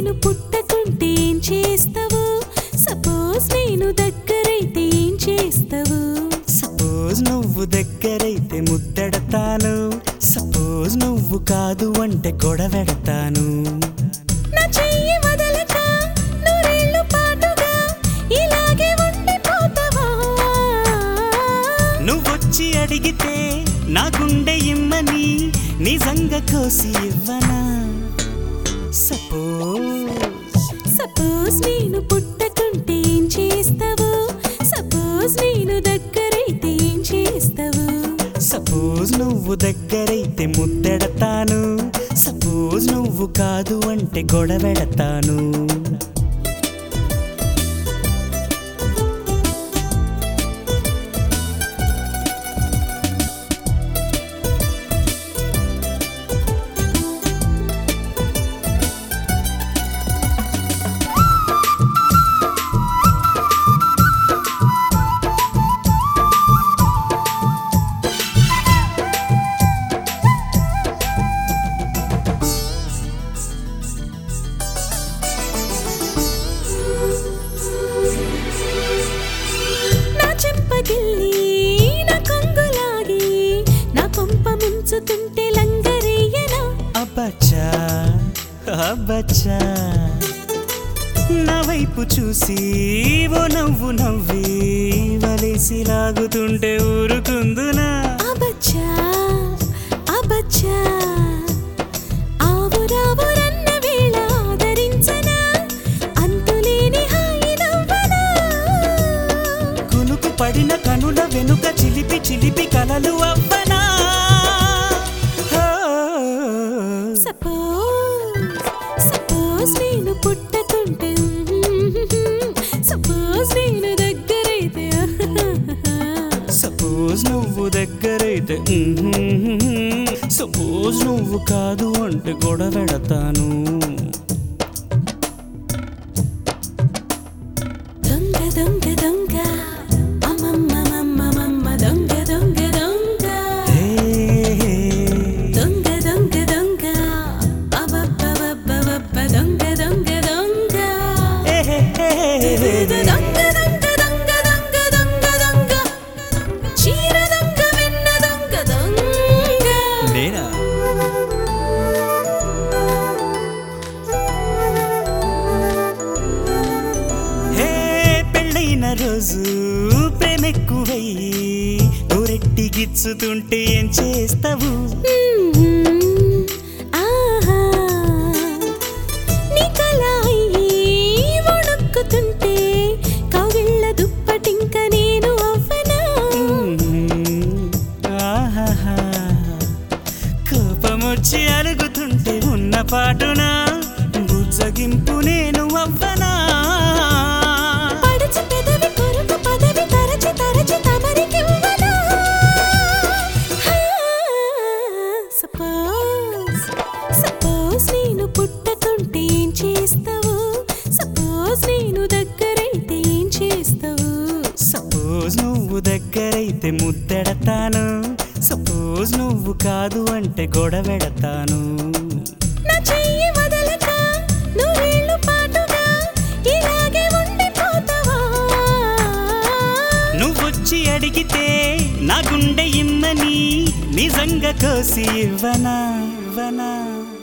నేను పుట్టకుంటే ఏం చేస్తావు సపోజ్ నేను దగ్గరైతే ఏం చేస్తావు సపోజ్ నువ్వు దగ్గరైతే ముద్దెడతాను సపోజ్ నువ్వు కాదు అంటే గొడవెడతాను నా చెయ్యి వదలక నూరేళ్ళు పాటుగా ఇలాగే ఉండిపోతావా నువ్వొచ్చి అడిగితే నా గుండె ఇమ్మని నిజంగా కోసి ఇవ్వనా సపోజ్ సపోజ్ నేను పుట్టకుంటే ఏం చేస్తావు సపోజ్ నేను దగ్గరైతే ఏం చేస్తావు సపోజ్ నువ్వు దగ్గరైతే ముద్దెడతాను సపోజ్ నువ్వు కాదు అంటే గొడవెడతాను నా చెంపగిల్లి నా కొంగులాగి నా కొంప ముంచుతుంటే లంగరేయనా అబ్బచ్చా అబ్బచ్చా నా వైపు చూసి ఓ నవ్వు నవ్వి వలేసి లాగుతుంటే ఊరుకుందునా అబచ్చా అబచ్చా ఆవురావురన్న వేళ ఆదరించనా అంతులేని హాయి నవ్వనా కునుకు పడిన కనుల వెనుక చిలిపి చిలిపి కలలు అవ్వనా హో. సపోజ్ సపోజ్ నేను పుట్టకుంటే సపోజ్ నేను దగ్గరైతే సపోజ్ నువ్వు దగ్గరైతే సపోజ్ నువ్వు కాదు అంటే గొడవెడతాను దొంగ దొంగ దొంగ అమ్మమ్మమ్మమ్మమ్మ దొంగ దొంగ దొంగ హే, హే. దొంగ దొంగ దొంగ అబబ్బబబ్బబబ్బ దొంగ దొంగ దొంగ హే, హే, హే, హే. దొంగ దొంగ దొంగ దొంగ దొంగ దొంగ చీర దొంగ వెన్న దొంగ దొంగ నేనా హే పెళ్ళైన రోజు ప్రేమెక్కువయ్యి నూరెట్టి గిచ్చుతుంటే ఏం చేస్తావు ఆహా నీ కళాయి వణుకుతుంటే కవిళ్ళ దుప్పటింక నేను అవ్వనా ఆహాహా. కోపమొచ్చి అలుగుతుంటే ఉన్న పాటున బుజ్జగింపు నేను అవ్వనా పడచి పెదవి కొరకు పదవి తరచి తరచి తమరికివ్వనా సపోజ్ సపోజ్ నేను పుట్టకుంటే ఏం చేస్తావు సపోజ్ నేను దగ్గరైతే ఏం చేస్తావు సపోజ్ నువ్వు దగ్గరైతే ముద్దెడతాను సపోజ్ నువ్వు కాదు అంటే గొడవెడతాను నా చెయ్యి వదలక నూరేళ్ళు పాటుగా ఇలాగే ఉండిపోతావా నువ్వొచ్చి అడిగితే నా గుండె ఇమ్మని నిజంగా కోసి ఇవ్వనా ఇవ్వనా